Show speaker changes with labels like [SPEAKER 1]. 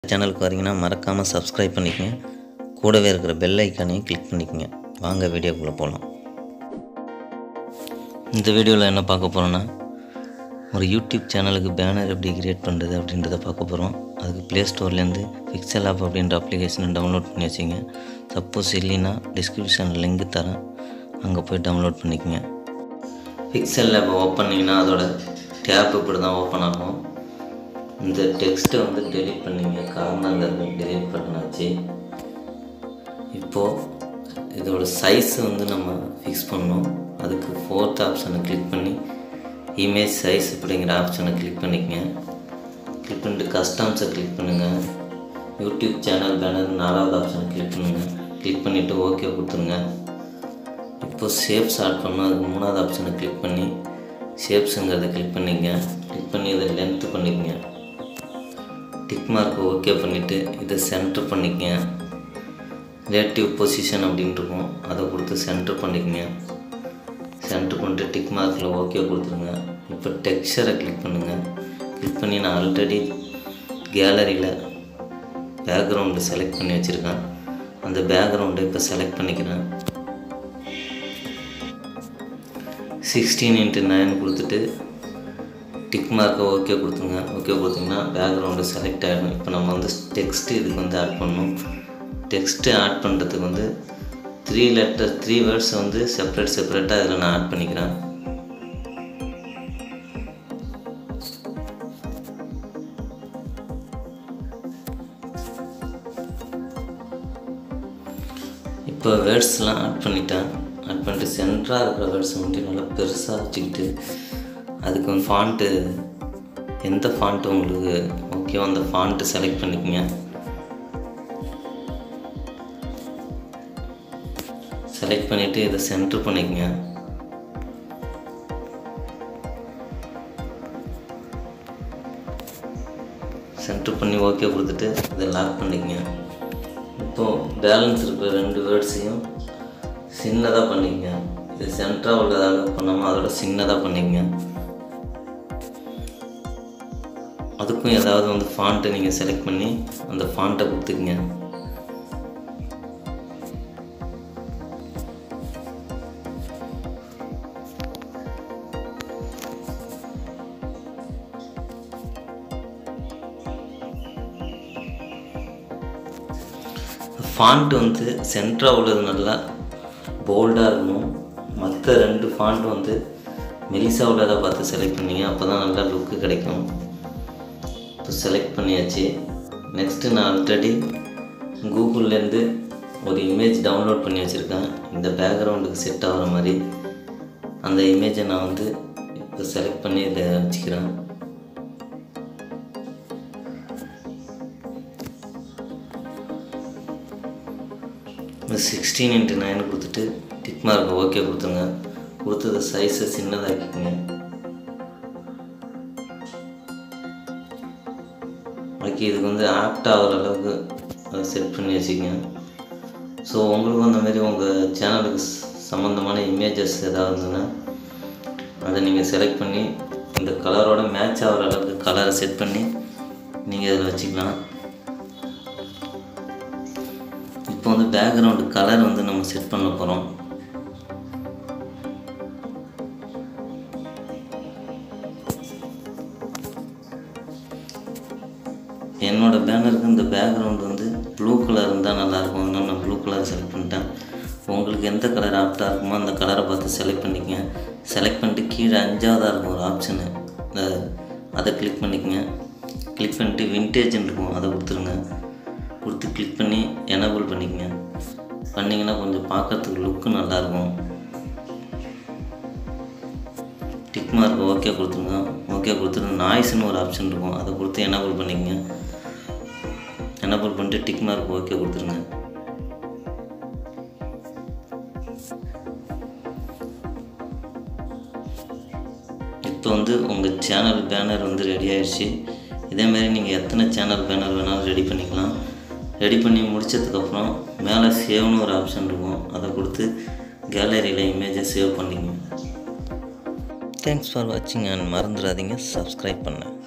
[SPEAKER 1] சேனலுக்கு வரீங்கன்னா மறக்காமல் சப்ஸ்கிரைப் பண்ணிக்கங்க கூடவே இருக்கிற பெல் ஐக்கானையும் கிளிக் பண்ணிக்கங்க வாங்க வீடியோக்குள்ளே போகலாம் இந்த வீடியோவில் என்ன பார்க்க போகிறோன்னா ஒரு யூடியூப் சேனலுக்கு பேனர் எப்படி கிரியேட் பண்ணுறது அப்படின்றத பார்க்க போகிறோம் அதுக்கு ப்ளே ஸ்டோர்லேருந்து பிக்சல் ஆப் அப்படின்ற அப்ளிகேஷனை டவுன்லோட் பண்ணி வச்சுங்க சப்போஸ் இல்லைன்னா டிஸ்கிரிப்ஷனில் லிங்க் தரேன் அங்கே போய் டவுன்லோட் பண்ணிக்கங்க பிக்சல் ஆப் ஓப்பன் பண்ணிங்கன்னா அதோட டேப் இப்படி தான் ஓப்பன் ஆகும் இந்த டெக்ஸ்ட்டை வந்து டெலீட் பண்ணிங்க கார்னரில் டெலீட் பண்ணாச்சு இப்போது இதோட சைஸ் வந்து நம்ம ஃபிக்ஸ் பண்ணோம் அதுக்கு ஃபோர்த் ஆப்ஷனை கிளிக் பண்ணி இமேஜ் சைஸ் அப்படிங்கிற ஆப்ஷனை கிளிக் பண்ணிக்கங்க கிளிக் பண்ணிட்டு கஸ்டம்ஸை கிளிக் பண்ணுங்கள் யூடியூப் சேனல் பேனர் நாலாவது ஆப்ஷனை கிளிக் பண்ணுங்கள் கிளிக் பண்ணிவிட்டு ஓகே கொடுத்துருங்க இப்போ ஷேப்ஸ் ஆட் பண்ணோம் அதுக்கு மூணாவது ஆப்ஷனை கிளிக் பண்ணி ஷேப்ஸுங்கிறத கிளிக் பண்ணிக்கங்க கிளிக் பண்ணி இதை லென்த்து பண்ணிக்கங்க டிக் மார்க்கை ஓகே பண்ணிவிட்டு இதை சென்டர் பண்ணிக்கங்க ரிலேட்டிவ் பொசிஷன் அப்படின்னு இருக்கும் அதை கொடுத்து சென்டர் பண்ணிக்கங்க சென்டர் பண்ணிட்டு டிக் மார்க்கில் ஓகே கொடுத்துருங்க இப்போ டெக்ஸ்சரை கிளிக் பண்ணுங்கள் கிளிக் பண்ணி நான் ஆல்ரெடி கேலரியில் பேக்ரவுண்டு செலக்ட் பண்ணி வச்சுருக்கேன் அந்த பேக்ரவுண்டை இப்போ செலக்ட் பண்ணிக்கிறேன் சிக்ஸ்டீன் இன்ட்டு நைன் கொடுத்துட்டு டிக் மார்க்கை ஓகே கொடுத்துங்க ஓகே கொடுத்தீங்கன்னா பேக்ரவுண்டு செலக்ட் ஆகிடும் இப்போ நம்ம வந்து டெக்ஸ்ட்டு இதுக்கு வந்து ஆட் பண்ணணும் டெக்ஸ்ட்டு ஆட் பண்ணுறதுக்கு வந்து த்ரீ லெட்டர் த்ரீ வேர்ட்ஸ் வந்து செப்பரேட் செப்பரேட்டாக இதில் நான் ஆட் பண்ணிக்கிறேன் இப்போ வேர்ட்ஸ்லாம் ஆட் பண்ணிட்டேன் ஆட் பண்ணிட்டு சென்டராக இருக்கிற வேர்ட்ஸை வந்து நல்லா பெருசாக வச்சுக்கிட்டு அதுக்கு வந்து ஃபாண்ட்டு எந்த ஃபாண்ட்டு உங்களுக்கு ஓகேவோ அந்த ஃபாண்ட்டு செலக்ட் பண்ணிக்கோங்க செலக்ட் பண்ணிவிட்டு இதை சென்டர் பண்ணிக்கங்க சென்டர் பண்ணி ஓகே கொடுத்துட்டு இதை லாக் பண்ணிக்கங்க இப்போது பேலன்ஸ் இருக்கிற ரெண்டு வேர்ட்ஸையும் சின்னதாக பண்ணிக்கங்க இது சென்டராக உள்ளதாக பண்ணாமல் அதோட சின்னதாக பண்ணிக்கங்க அதுக்கும் ஏதாவது வந்து ஃபாண்ட்டை நீங்கள் செலக்ட் பண்ணி அந்த ஃபாண்ட்டை கொடுத்துக்குங்க ஃபாண்ட் வந்து சென்டராக உள்ளது நல்லா போல்டாக இருக்கணும் மற்ற ரெண்டு ஃபாண்ட் வந்து மெலிசா உள்ளதை பார்த்து செலக்ட் பண்ணிங்க அப்போ தான் நல்லா லுக்கு கிடைக்கும் இப்போ செலக்ட் பண்ணியாச்சு நெக்ஸ்ட்டு நான் ஆல்ரெடி கூகுள்லேருந்து ஒரு இமேஜ் டவுன்லோட் பண்ணி வச்சுருக்கேன் இந்த பேக்ரவுண்டுக்கு செட் ஆகிற மாதிரி அந்த இமேஜை நான் வந்து இப்போ செலக்ட் பண்ணி இதை வச்சுக்கிறேன் இந்த சிக்ஸ்டீன் இன்ட்டு நைன் கொடுத்துட்டு டிக் மார்க்கை ஓகே கொடுத்துருங்க கொடுத்தது சைஸை சின்னதாக்கிக்கோங்க ஓகே இதுக்கு வந்து ஆப்ட் ஆகிற அளவுக்கு அதை செட் பண்ணி வச்சுக்கோங்க ஸோ உங்களுக்கும் அந்த மாதிரி உங்கள் சேனலுக்கு சம்மந்தமான இமேஜஸ் ஏதாவது இருந்ததுன்னா அதை நீங்கள் செலக்ட் பண்ணி இந்த கலரோட மேட்ச் ஆகிற அளவுக்கு கலரை செட் பண்ணி நீங்கள் இதில் வச்சுக்கலாம் இப்போ வந்து பேக்ரவுண்டு கலர் வந்து நம்ம செட் பண்ண போகிறோம் என்னோடய பேனருக்கு இந்த பேக்ரவுண்ட் வந்து ப்ளூ கலர் இருந்தால் நல்லாயிருக்கும் அதனால நான் ப்ளூ கலர் செலக்ட் பண்ணிட்டேன் உங்களுக்கு எந்த கலர் ஆப்டாக இருக்குமோ அந்த கலரை பார்த்து செலக்ட் பண்ணிக்கங்க செலக்ட் பண்ணிட்டு கீழே அஞ்சாவதாக இருக்கும் ஒரு ஆப்ஷனு அதை கிளிக் பண்ணிக்கங்க கிளிக் பண்ணிட்டு விண்டேஜ்னு இருக்கும் அதை கொடுத்துருங்க கொடுத்து கிளிக் பண்ணி எனபிள் பண்ணிக்கங்க பண்ணிங்கன்னா கொஞ்சம் பார்க்கறதுக்கு லுக்கு நல்லாயிருக்கும் டிக் மார்க் ஓகே கொடுத்துருங்க ஓகே கொடுத்துட்டு நாய்ஸ்னு ஒரு ஆப்ஷன் இருக்கும் அதை கொடுத்து எனபிள் பண்ணிக்கங்க எனபிள் பண்ணிட்டு டிக் மார்க் ஓகே கொடுத்துருங்க இப்போ வந்து உங்கள் சேனல் பேனர் வந்து ரெடி ஆயிடுச்சு இதேமாரி நீங்கள் எத்தனை சேனல் பேனர் வேணாலும் ரெடி பண்ணிக்கலாம் ரெடி பண்ணி முடித்ததுக்கப்புறம் மேலே சேவ்னு ஒரு ஆப்ஷன் இருக்கும் அதை கொடுத்து கேலரியில் இமேஜை சேவ் பண்ணிங்க தேங்க்ஸ் ஃபார் வாட்சிங் அண்ட் மறந்துடாதீங்க சப்ஸ்கிரைப் பண்ணேன்